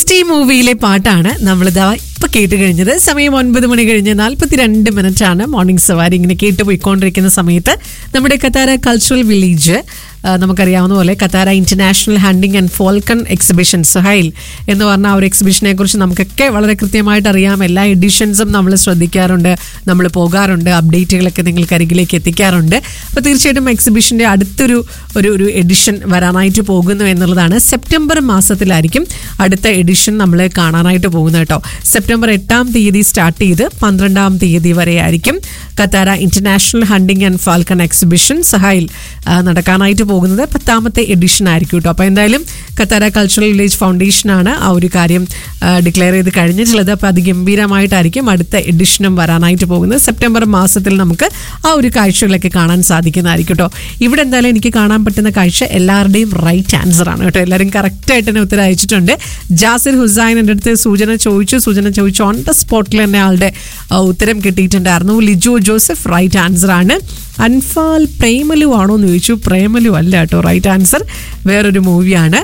sixty മൂവിയിലെ പാട്ടാണ് നമ്മളിതാ ഇപ്പൊ കേട്ട് കഴിഞ്ഞത് സമയം ഒൻപത് മണി കഴിഞ്ഞ് നാൽപ്പത്തിരണ്ട് മിനിറ്റ് ആണ് മോർണിംഗ് സവാരി ഇങ്ങനെ കേട്ട് പോയിക്കൊണ്ടിരിക്കുന്ന സമയത്ത് നമ്മുടെ കത്താര കൾച്ചറൽ വില്ലേജ് ആ, നമുക്കറിയാവുന്ന പോലെ Katara international hunting and falcon exhibition Suhail എന്ന് പറഞ്ഞ ആ ഒരു എക്സിബിഷനെ കുറിച്ച് നമുക്കൊക്കെ വളരെ കൃത്യമായിട്ട് അറിയാം എല്ലാ എഡിഷൻസും നമ്മൾ ശ്രദ്ധിക്കാറുണ്ട് നമ്മൾ പോകാറുണ്ട് അപ്ഡേറ്റുകളൊക്കെ നിങ്ങൾക്ക് അരികിലേക്ക് എത്തിക്കാറുണ്ട് അപ്പോൾ തീർച്ചയായിട്ടും എക്സിബിഷന്റെ അടുത്തൊരു ഒരു ഒരു എഡിഷൻ വരാനായിട്ട് പോകുന്നു എന്നുള്ളതാണ് സെപ്റ്റംബർ മാസത്തിലായിരിക്കും അടുത്ത എഡിഷൻ നമ്മൾ കാണാനായിട്ട് പോകുന്നത് കേട്ടോ സെപ്റ്റംബർ എട്ടാം തീയതി സ്റ്റാർട്ട് ചെയ്ത് പന്ത്രണ്ടാം തീയതി വരെ ആയിരിക്കും Katara international hunting and falcon exhibition സഹായിൽ ആ, നടക്കാനായിട്ട് പോകുന്നത് പത്താമത്തെ എഡിഷൻ ആയിരിക്കും കേട്ടോ അപ്പോൾ എന്തായാലും കത്താര കൾച്ചറൽ വില്ലേജ് ഫൗണ്ടേഷനാണ് ആ ഒരു കാര്യം ഡിക്ലെയർ ചെയ്ത് കഴിഞ്ഞിട്ടുള്ളത് അപ്പോൾ അതിഗംഭീരമായിട്ടായിരിക്കും അടുത്ത എഡിഷനും വരാനായിട്ട് പോകുന്നത് സെപ്റ്റംബർ മാസത്തിൽ നമുക്ക് ആ ഒരു കാഴ്ചകളൊക്കെ കാണാൻ സാധിക്കുന്നതായിരിക്കും കേട്ടോ ഇവിടെ എന്തായാലും എനിക്ക് കാണാൻ പറ്റുന്ന കാഴ്ച എല്ലാവരുടെയും റൈറ്റ് ആൻസർ ആണ് കേട്ടോ എല്ലാവരും കറക്റ്റായിട്ട് തന്നെ ഉത്തരം അയച്ചിട്ടുണ്ട് ജാസിർ ഹുസൈൻ എൻ്റെ അടുത്ത് സൂചന ചോദിച്ചു സൂചന ചോദിച്ചു ഓൺ ദ സ്പോട്ടിൽ തന്നെ ആളുടെ ആ, ഉത്തരം കിട്ടിയിട്ടുണ്ടായിരുന്നു ലിജോ ജോസഫ് റൈറ്റ് ആൻസർ ആണ് അൻഫാൽ പ്രേമലു ആണോ എന്ന് ചോദിച്ചു പ്രേമലു അല്ല കേട്ടോ റൈറ്റ് ആൻസർ വേറൊരു മൂവിയാണ്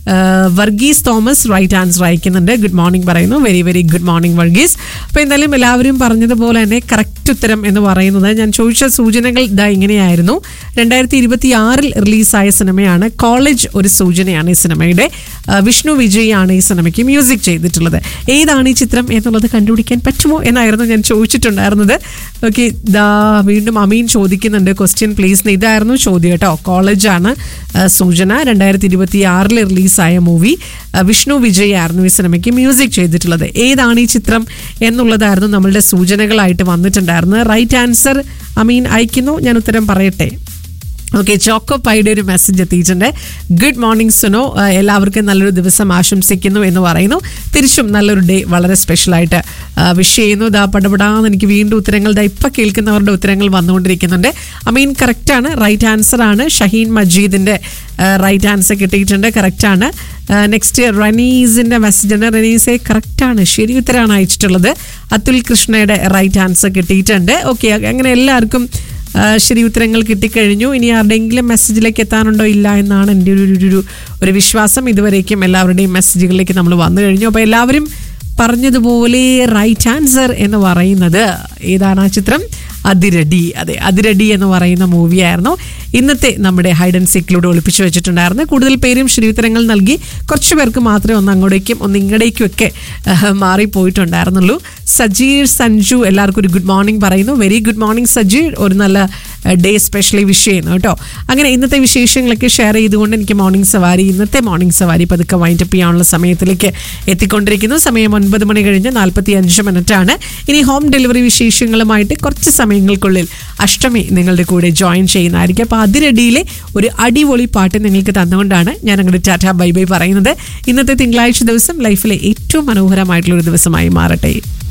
വർഗീസ് തോമസ് റൈറ്റ് ആൻസർ അയക്കുന്നുണ്ട് ഗുഡ് മോർണിംഗ് പറയുന്നു very very good morning Varghese അപ്പോൾ എന്തായാലും എല്ലാവരും പറഞ്ഞതുപോലെ തന്നെ കറക്റ്റ് ഉത്തരം എന്ന് പറയുന്നത് ഞാൻ ചോദിച്ച സൂചനകൾ ഇതാ ഇങ്ങനെയായിരുന്നു രണ്ടായിരത്തി ഇരുപത്തി ആറിൽ റിലീസായ സിനിമയാണ് കോളേജ് ഒരു സൂചനയാണ് ഈ സിനിമയുടെ ആ, വിഷ്ണു വിജയ് ആണ് ഈ സിനിമയ്ക്ക് മ്യൂസിക് ചെയ്തിട്ടുള്ളത് ഏതാണ് ഈ ചിത്രം എന്നുള്ളത് കണ്ടുപിടിക്കാൻ പറ്റുമോ എന്നായിരുന്നു ഞാൻ ചോദിച്ചിട്ടുണ്ടായിരുന്നത് ഓക്കെ ദാ വീണ്ടും അമീൻ ചോദിക്കുന്നുണ്ട് ക്വസ്റ്റ്യൻ പ്ലീസ് ഇതായിരുന്നു ചോദ്യം കേട്ടോ കോളേജാണ് ആ, സൂചന രണ്ടായിരത്തി ഇരുപത്തി ആറിൽ റിലീസായ മൂവി വിഷ്ണു വിജയ് ആയിരുന്നു ഈ സിനിമയ്ക്ക് മ്യൂസിക് ചെയ്തിട്ടുള്ളത് ഏതാണ് ഈ ചിത്രം എന്നുള്ളതായിരുന്നു നമ്മളുടെ സൂചനകളായിട്ട് വന്നിട്ടുണ്ടായിരുന്നത് റൈറ്റ് ആൻസർ അമീൻ അയക്കുന്നു ഞാൻ ഉത്തരം പറയട്ടെ ഓക്കെ ചോക്കോ പൈയുടെ ഒരു മെസ്സേജ് എത്തിയിട്ടുണ്ട് ഗുഡ് മോർണിംഗ് സുനോ ആഹ് എല്ലാവർക്കും നല്ലൊരു ദിവസം ആശംസിക്കുന്നു എന്ന് പറയുന്നു തിരിച്ചും നല്ലൊരു ഡേ വളരെ സ്പെഷ്യലായിട്ട് വിഷ് ചെയ്യുന്നു ദാ പടപടാന്ന് എനിക്ക് വീണ്ടും ഉത്തരങ്ങൾ ദാ ഇപ്പം കേൾക്കുന്നവരുടെ ഉത്തരങ്ങൾ വന്നുകൊണ്ടിരിക്കുന്നുണ്ട് അമീൻ കറക്റ്റാണ് റൈറ്റ് ആൻസർ ആണ് ഷഹീൻ മജീദിൻ്റെ റൈറ്റ് ആൻസർ കിട്ടിയിട്ടുണ്ട് കറക്റ്റാണ് നെക്സ്റ്റ് റനീസിൻ്റെ മെസ്സേജ് ഉണ്ട് റനീസെ കറക്റ്റാണ് ശരി ഉത്തരമാണ് അയച്ചിട്ടുള്ളത് അതുൽ കൃഷ്ണയുടെ റൈറ്റ് ആൻസർ കിട്ടിയിട്ടുണ്ട് ഓക്കെ അങ്ങനെ എല്ലാവർക്കും ആ, ശരി ഉത്തരങ്ങൾ കിട്ടിക്കഴിഞ്ഞു ഇനി ആരുടെയെങ്കിലും മെസ്സേജിലേക്ക് എത്താനുണ്ടോ ഇല്ല എന്നാണ് എൻ്റെ ഒരു ഒരു- ഒരു ഒരു വിശ്വാസം ഇതുവരേക്കും എല്ലാവരുടെയും മെസ്സേജുകളിലേക്ക് നമ്മൾ വന്നു കഴിഞ്ഞു അപ്പോൾ എല്ലാവരും പറഞ്ഞതുപോലെ റൈറ്റ് ആൻസർ എന്ന് പറയുന്നത് ഏതാണ് ആ ചിത്രം അതിരടി അതെ അതിരടി എന്ന് പറയുന്ന മൂവിയായിരുന്നു ഇന്നത്തെ നമ്മുടെ ഹൈഡ് ആൻഡ് സീക്കിലൂടെ ഒളിപ്പിച്ചു വെച്ചിട്ടുണ്ടായിരുന്നു കൂടുതൽ പേരും ശരിയുത്തരങ്ങൾ നൽകി കുറച്ച് പേർക്ക് മാത്രമേ ഒന്ന് അങ്ങോട്ടേക്കും ഒന്ന് ഇങ്ങടേക്കും ഒക്കെ ആഹ്, മാറിപ്പോയിട്ടുണ്ടായിരുന്നുള്ളൂ സജീർ സഞ്ജു എല്ലാവർക്കും ഒരു ഗുഡ് മോർണിംഗ് പറയുന്നു വെരി ഗുഡ് മോർണിംഗ് സജീർ ഒരു നല്ല ഡേ സ്പെഷ്യലി വിഷ് ചെയ്യുന്നു കേട്ടോ അങ്ങനെ ഇന്നത്തെ വിശേഷങ്ങളൊക്കെ ഷെയർ ചെയ്തുകൊണ്ട് എനിക്ക് മോർണിംഗ് സവാരി ഇന്നത്തെ മോർണിംഗ് സവാരി പതുക്കെ വൈൻഡപ്പ് ചെയ്യാനുള്ള സമയത്തിലേക്ക് എത്തിക്കൊണ്ടിരിക്കുന്നു സമയം ഒൻപത് മണി കഴിഞ്ഞ് നാൽപ്പത്തി അഞ്ച് മിനിറ്റ് ആണ് ഇനി ഹോം ഡെലിവറി വിശേഷങ്ങളുമായിട്ട് കുറച്ച് സമയങ്ങൾക്കുള്ളിൽ അഷ്ടമി നിങ്ങളുടെ കൂടെ ജോയിൻ ചെയ്യുന്നതായിരിക്കും അപ്പോൾ അതിരടിയിലെ ഒരു അടിപൊളി പാട്ട് നിങ്ങൾക്ക് തന്നുകൊണ്ടാണ് ഞാൻ അങ്ങോട്ട് ടാറ്റ ബൈ ബൈ പറയുന്നത് ഇന്നത്തെ തിങ്കളാഴ്ച ദിവസം ലൈഫിലെ ഏറ്റവും മനോഹരമായിട്ടുള്ള ഒരു ദിവസമായി മാറട്ടെ